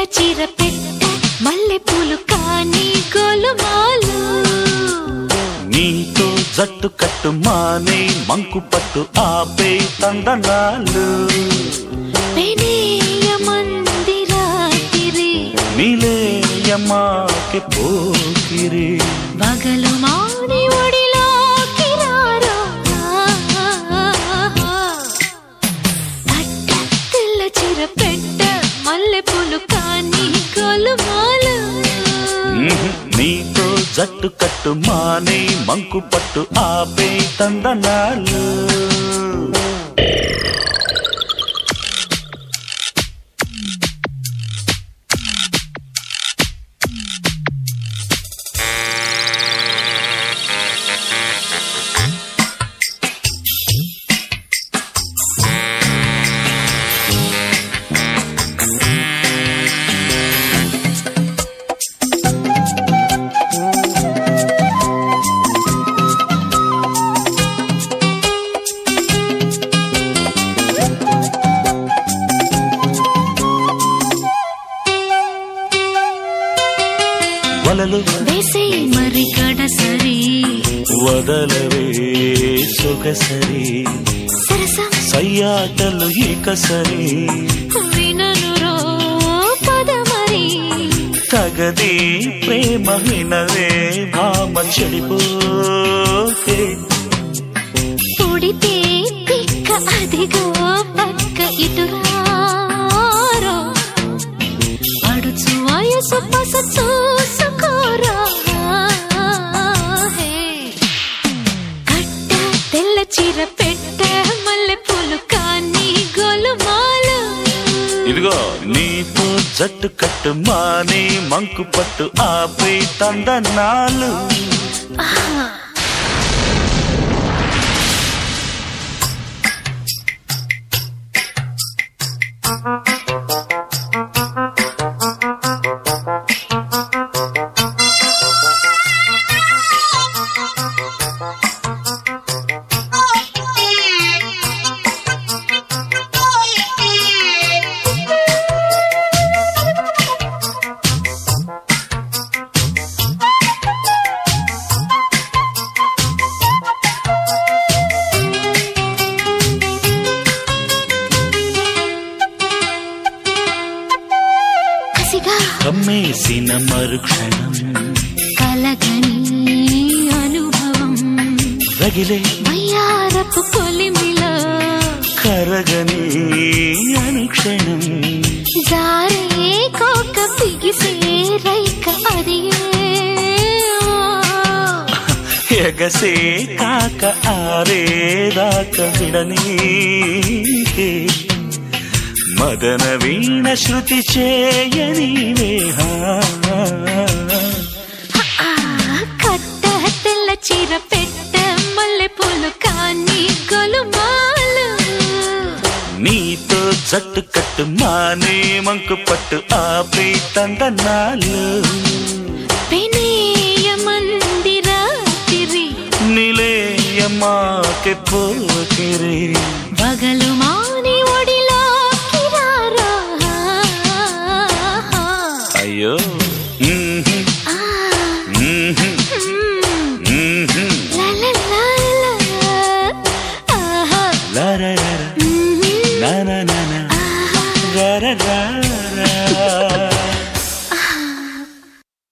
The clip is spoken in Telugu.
చీర పెట్ట మల్లె పూలు కానీ గోలుమాలు నీతో జట్టు కట్టు మానే మంకు పట్టు ఆపే తందనాలు పెనేయ మందిరాతిరి నీలేయమ్మాకి పోకిరి బగలు మాని ఒడిలోకి రారో పట్ట తెల్ల చీర పెట్ట మల్లె పూలు కానీ గోలుమాలు ఉహు, నీతో జట్టు కట్టు మానే మంకు పట్టు ఆపే తందనాలు వలలు వేసే మరి గడసరి వదలవే సొగసరి సరసం సయ్యాటలు ఇకసరి వినను రో పదమరి తగది ప్రేమ వినవే భామ చెడిపోతే పుడితే తిక్క అదిగో పక్క ఇటురారో అడుచు వయసు పస చూసుకోరా హే. కట్ట తెల్ల చీర పెట్ట మల్లె పూలు కానీ గోలుమాలు ఇదిగో నీతో జట్టు కట్టు మాని మంకు పట్టు ఆపై తందనాలు కసిగా కమ్మేసిన మరుక్షణం కలగని అనుభవం రగిలే వయ్యారపు కొలిమిలో కరగని అనుక్షణం జారే కోక పిగిసే రైక అది ఎగసే కాక ఆరేదాక విడనీకే మదన వీణ శృతి చేయని కట్ట తెల్ల చీర పెట్ట మల్లె పూలు కానీ గొలుమాలు నీతో జట్టు కట్టు మానే మంకు పట్టు ఆపి తందనాలు పెనేయ మందిరాతిరి నిలేయమ్మాకి పోకిరి బగలు మాని ఒడిలోకి రారా అయ్యో మ్మ్హ్, ఆ, మ్మ్హ్, మ్మ్. మ్మ్హ్. La la la la. ఆహా. లారరర, మ్మ్. నాననన, ఆహా. రరరర.